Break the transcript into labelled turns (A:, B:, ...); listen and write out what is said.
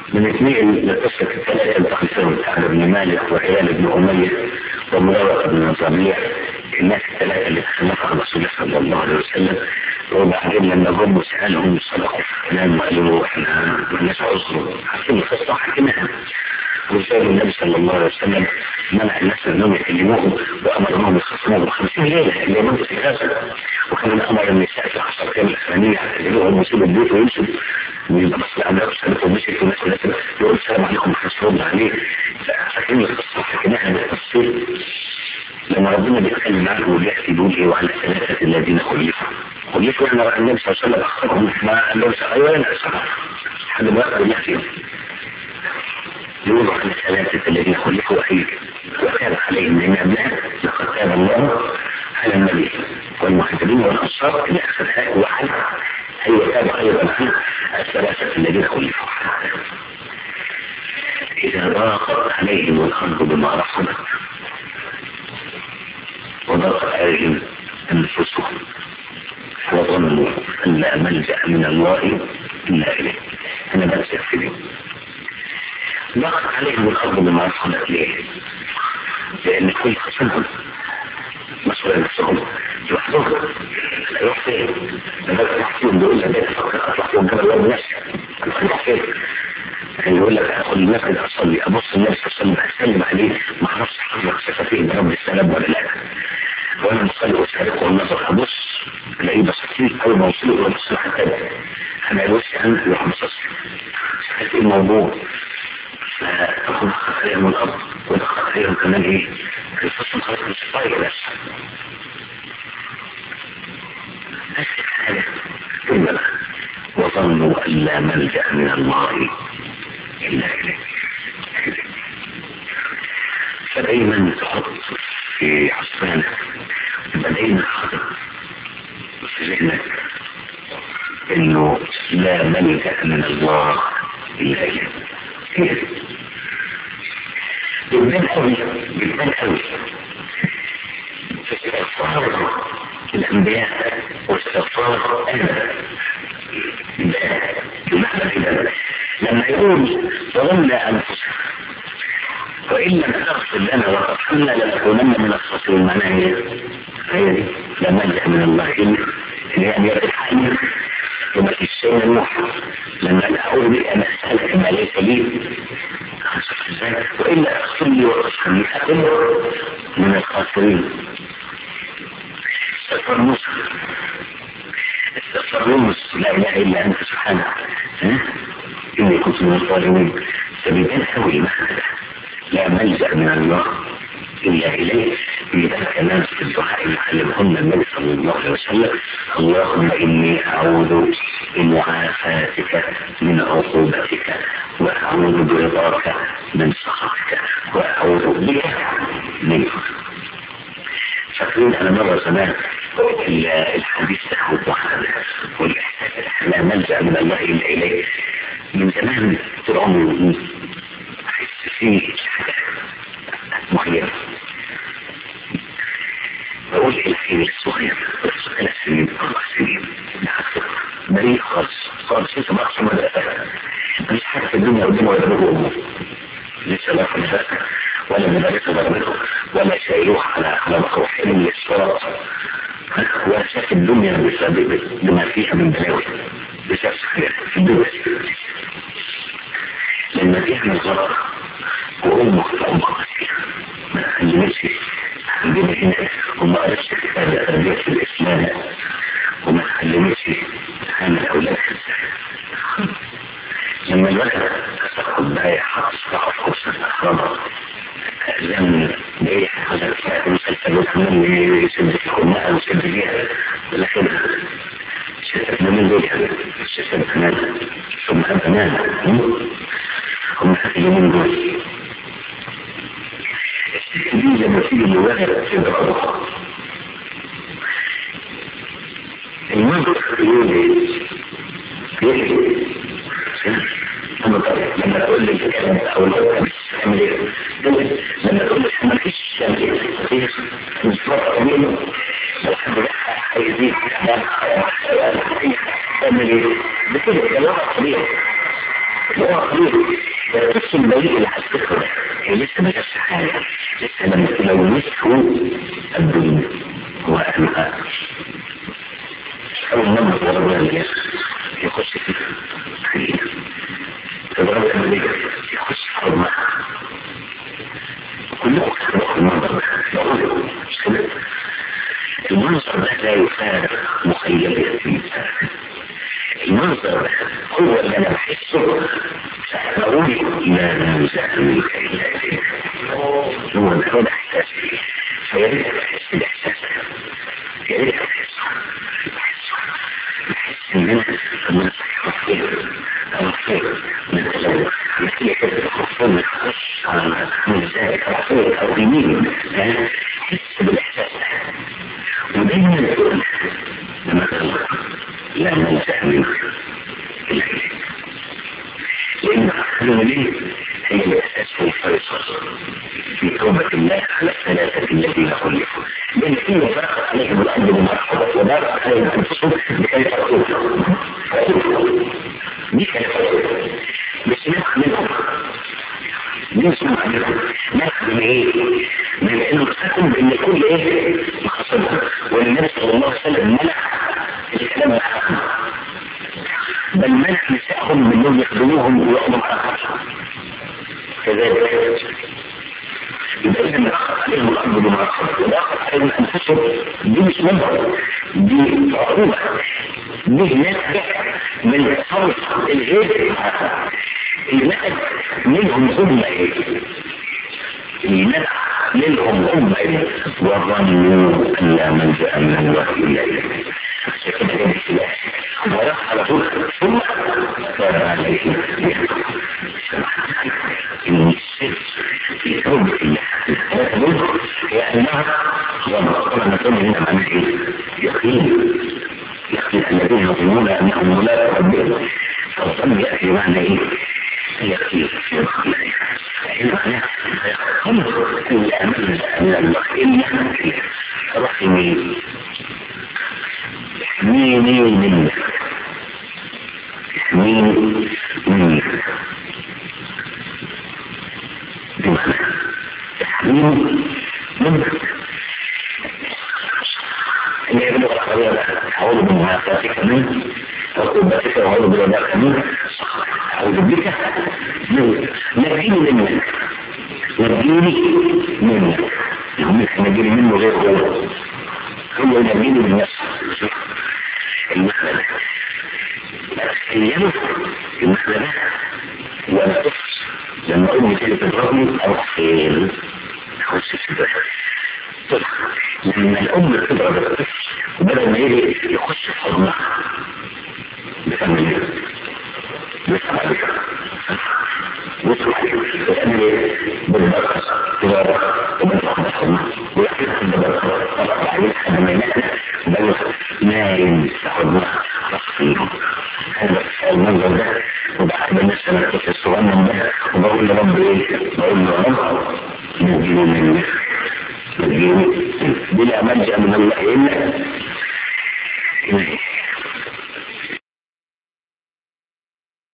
A: من اثنين لقصة الثلاثة الخلفين سعد بن مالك وعيال بن أمية ومراوغة بن الربيع الناس الثلاثة اللي تخلفها الرسول صلى الله عليه وسلم وبعدين لما جم وسألهم صدقوا في الكلام وقالوا له احنا مالناش عذر عارفين القصة حكيناها وزاد النبي صلى الله عليه وسلم منع الناس انهم يكلموهم وامرهم يخصموهم ب 50 ليله اللي مده في غزه وكان امر النساء في 10 ايام الاخرانيه يعتزلوهم ويسيبوا البيوت ويمشوا ويبقى بس الاملاك سنته ومشيت وناس وناس يقول السلام عليكم محدش يرد عليه فاكرين القصه حكيناها بالتفصيل لما ربنا بيتكلم عنه وبيحكي بيقول ايه وعن الثلاثه الذين خلفوا خلفوا يعني النبي صلى الله عليه وسلم اخرهم ما قال لهم ايوه انا حد ما يقدر يحكي يوضع عن الثلاثة الذين خلفوا أخير وكان عليهم من أبناء لقد تاب الله على النبي والمهاجرين والأنصار اللي أخذها وعن أي تاب أيضا عن الثلاثة الذين خلفوا إذا ضاقت عليهم الأرض بما رحمت وضاقت عليهم أنفسهم وظنوا أن لا ملجأ من الله إلا إليه أنا بس يكفي ضغط عليهم الأرض بما رحمت ليه لأن كل خصمهم مسؤول نفسهم لوحدهم لا يروح فين لما يروح فين بيقول لك بيت فكر اطلع فوق جبل ولا نفسي يروح فين يعني يقول لك ادخل المسجد اصلي ابص النبي صلى الله عليه وسلم اسلم عليه ما اعرفش حضرتك شفتين برب السلام ولا لا وانا مصلي وسارق والنظر ابص الاقيه بسيط اول ما اوصله ولا بص حتى انا الوسع عندي يروح مصص مش عارف ايه الموضوع فتاخد عليهم الارض ودخل عليهم كمان ايه الفصل خلاص مش طايق بس بس الحالة ثم وظنوا ان لا ملجا من الله الا اليه فدايما تحط في حسبانك دايما حاطط في ذهنك انه لا ملجا من الله الا اليه بتبان قوي بتبان قوي في استغفار الانبياء واستغفار انا بمعنى كده لما يقول ظلمنا انفسنا وان لم تغفر لنا وترحمنا لنكونن من الخاسرين معناها ايه؟ هي دي لا ملجا من الله الا اللي يعني يرحمني وما فيش شيء النوح لما انا اقول بي انا اسالك ما ليس لي والا اغفر لي وارحمني اكون من الخاسرين استغفر موسى استغفر موسى لا اله الا انت سبحانك اني كنت من الظالمين فبيبان قوي المعنى لا ملجا من الله إلا إليه بيبقى كمان في الدعاء اللي علمهن النبي صلى الله عليه وسلم اللهم إني أعوذ بمعافاتك من عقوبتك وأعوذ برضاك من سخطك وأعوذ بك منك فاكرين أنا مرة زمان الحديث ده والدعاء والإحساس لا ملجأ من الله إلا إليه من زمان طول عمري أحس فيه حاجة معينة بقول الخير الصغير ثلاث سنين اربع سنين بريء خالص خالص لسه ما اقصى مدرسة مفيش حاجة في الدنيا قدامه ولا ابوه وامه لسه لا في مدرسة ولا مدرسة ضربته ولا شايلوه على على مكروحين للصراط ولا شاف الدنيا بسبب بما فيها من بلاوي بسبب حاجات في الدنيا لما بيعمل غلط وامه امه ما علمتش عندنا هنا وما قالتش كتاب تربية الإسلام وما علمتش عن الأولاد لما الولد تاخد بقى حط صراحة في قصة الأخرى لم بيح هذا الكتاب مسلسل وكمان يسد في الخناقة ويسد فيها ولكن شتت من دول يعني شتت كمان ثم أمان هم من دول دي لما تيجي الولد تضربها المنطق يقول ايه؟ لما تقول لي الكلام او لو مش تعمل ايه؟ لما تقول لي ما فيش تعمل ايه؟ مش فرق منه لو حد هيزيد كلام تعمل ايه؟ بكده كلام طبيعي القسم البريء اللي على الفكرة هي لسه ما جابش حاجة لسه لم تلوثه الدنيا وأهلها أول مرة ضربنا الناس يخش فيه حقيقة تضرب الأمريكا يخش في حرمها كلكم تخلقوا المنظر ده بقول مش كده المنظر ده لا يفارق مخيلتي الإنسان المنظر ده هو اللي أنا بحسه بقول لا ننزع منك إلا إليك هو ده هو ده إحساسي فيا ريت أحس بالإحساس يا ريت أحس بحس ان انا لما خير او خير من التلوث نتيجة كده خصوصا نخش من ذلك او خير او يمين حس بالاحساس ودايما لما تقول لا ننسى منك الا اليك لان ليه هي الاساس في الفيصل في توبة الله على الثلاثة الذين خلفوا لأن فيه بارك عليهم الأرض بما رحبت وبارك عليهم أنفسهم بكيف تقول دي كيف تقول بس ناخد منهم نسمع منهم ناخد من ايه؟ من انه تحكم بان كل ايه مخصصها والنبي صلى الله عليه وسلم منع الكلام معاهم بل منع نسائهم منهم يخدموهم ويقضوا معاهم كذلك يبقى اذا نأخذ عليهم الارض بما اخذ ونأخذ عليهم انفسهم دي مش منهم دي عقوبة دي ناتجة من صوت الغير اللي نقل منهم هم ايه اللي نقل منهم هم ايه وظنوا ان لا ملجأ من الله الا اليه عشان كده جاب السلاح وراح على طول ثم تاب عليهم ان السر في توبة الله هي انها ربنا نقول هنا معناه ايه؟ يقين يقين الذين يظنون انهم ملاك ربهم فالظن ياتي معنى ايه؟ يقين فإن معناه يقين الا من الله الا رحمي احميني منك احميني منك بمعنى احميني منك ان يبلغ العربية أعوذ بمعافاتك منك وقوبتك وأعوذ برضاك منك أعوذ بك منك نجيني منك نجيني منك هم نجيني منه غير هو هو ينجيني من نفسه المعنى ده تخيلوا المعنى ده وانا طفل لما امي كانت تضربني اروح فين؟ اخش في البلد طفل لما الام تضرب الطفل وبدل ما يجي يخش في حضنها بتعمل ايه؟ بتعمل ايه؟ بتعمل ايه؟ بالبركه تبارك وبتاخد حضنها ويحكي في البركه طبعا عليه لحد ما ينام بل نايم في حضنها تقصيره هذا المنظر ده وبعد الناس انا كنت الصغنن ده وبقول لرب ايه؟ بقول له يا رب نجيني منك نجيني بلا ملجأ من الله الا اليه